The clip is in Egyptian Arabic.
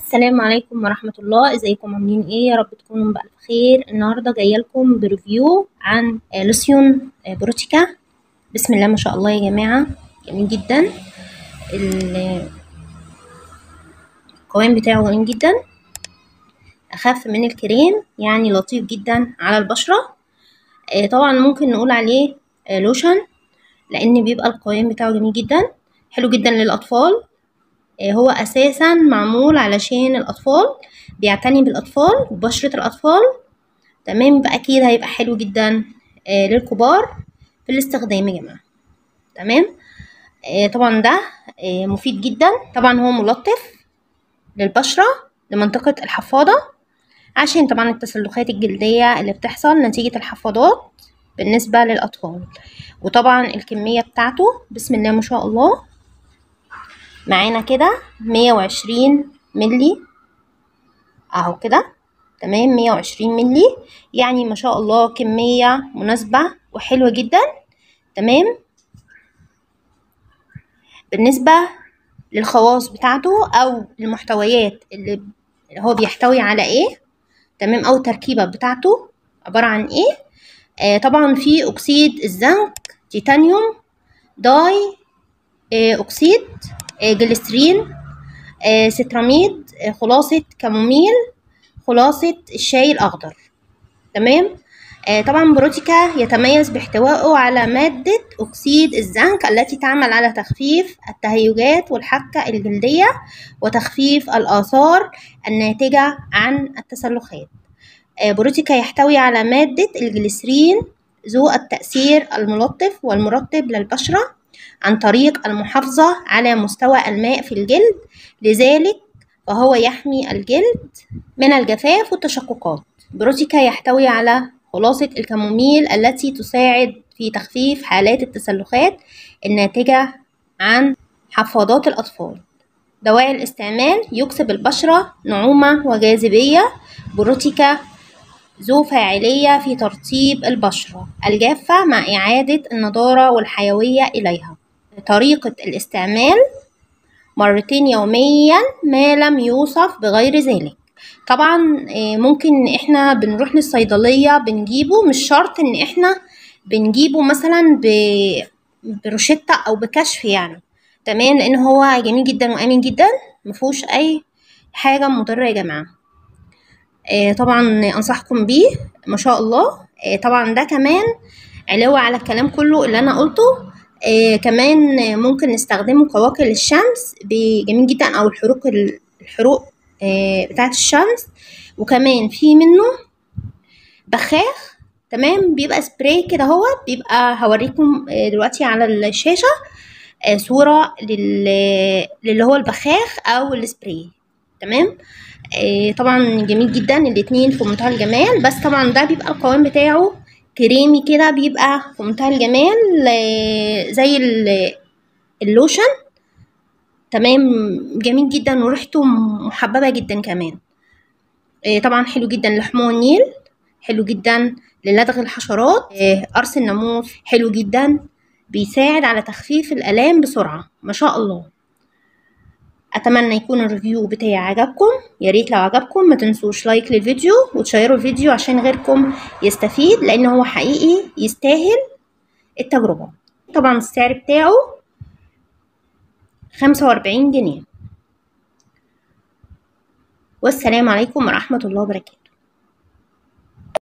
السلام عليكم ورحمة الله ازيكم عاملين ايه يا رب تكونوا بألف خير النهاردة جاية لكم بريفيو عن آه، لوسيون آه، بروتيكا بسم الله ما شاء الله يا جماعة جميل جدا ال- القوام بتاعه جميل جدا أخف من الكريم يعني لطيف جدا على البشرة آه، طبعا ممكن نقول عليه آه، لوشن لأن بيبقى القوام بتاعه جميل جدا حلو جدا للأطفال آه، هو أساسا معمول علشان الأطفال بيعتني بالأطفال وبشرة الأطفال تمام يبقى أكيد هيبقى حلو جدا آه، للكبار في الاستخدام يا جماعة تمام آه، طبعا ده آه، مفيد جدا طبعا هو ملطف للبشرة لمنطقة الحفاضة عشان طبعا التسلخات الجلدية اللي بتحصل نتيجة الحفاضات بالنسبة للأطفال وطبعا الكمية بتاعته بسم الله ما شاء الله معانا كده مية وعشرين ملي اهو كده تمام مية وعشرين ملي يعني ما شاء الله كمية مناسبة وحلوة جدا تمام بالنسبة للخواص بتاعته او المحتويات اللي هو بيحتوي على ايه تمام او التركيبة بتاعته عبارة عن ايه آه طبعا في اكسيد الزنك تيتانيوم داي آه اكسيد آه جليسرين آه ستراميد آه خلاصة كاموميل خلاصة الشاي الأخضر تمام آه طبعا بروتيكا يتميز باحتوائه على مادة أكسيد الزنك التي تعمل على تخفيف التهيجات والحكة الجلدية وتخفيف الآثار الناتجة عن التسلخات آه بروتيكا يحتوي على مادة الجليسرين ذو التأثير الملطف والمرطب للبشرة عن طريق المحافظة على مستوى الماء في الجلد لذلك فهو يحمي الجلد من الجفاف والتشققات بروتيكا يحتوي على خلاصة الكاموميل التي تساعد في تخفيف حالات التسلخات الناتجة عن حفاضات الأطفال دواعي الاستعمال يكسب البشرة نعومة وجاذبية بروتيكا ذو فاعلية في ترطيب البشرة الجافة مع إعادة النضارة والحيوية إليها طريقة الاستعمال مرتين يوميا ما لم يوصف بغير ذلك طبعا ممكن احنا بنروح للصيدلية بنجيبه مش شرط ان احنا بنجيبه مثلا بروشتة او بكشف يعني تمام لان هو جميل جدا وامن جدا مفهوش اي حاجة مضرة يا جماعة طبعا انصحكم بيه ما شاء الله طبعا ده كمان علاوة على الكلام كله اللي انا قلته آه كمان ممكن نستخدمه كواكل الشمس جميل جدا او الحروق الحروق آه بتاعة الشمس وكمان في منه بخاخ تمام بيبقى سبراي كده هو بيبقى هوريكم آه دلوقتي على الشاشة آه صورة لل... للي هو البخاخ او السبراي تمام آه طبعا جميل جدا الاتنين في منتهى الجمال بس طبعا ده بيبقى القوام بتاعه كريمي كده بيبقى في منتهى الجمال زي اللوشن تمام جميل جدا وريحته محببة جدا كمان طبعا حلو جدا لحموم النيل حلو جدا للدغ الحشرات قرص الناموس حلو جدا بيساعد على تخفيف الآلام بسرعة ما شاء الله اتمنى يكون الريفيو بتاعي عجبكم يا ريت لو عجبكم ما تنسوش لايك للفيديو وتشيروا الفيديو عشان غيركم يستفيد لان هو حقيقي يستاهل التجربة طبعا السعر بتاعه خمسة واربعين جنيه والسلام عليكم ورحمة الله وبركاته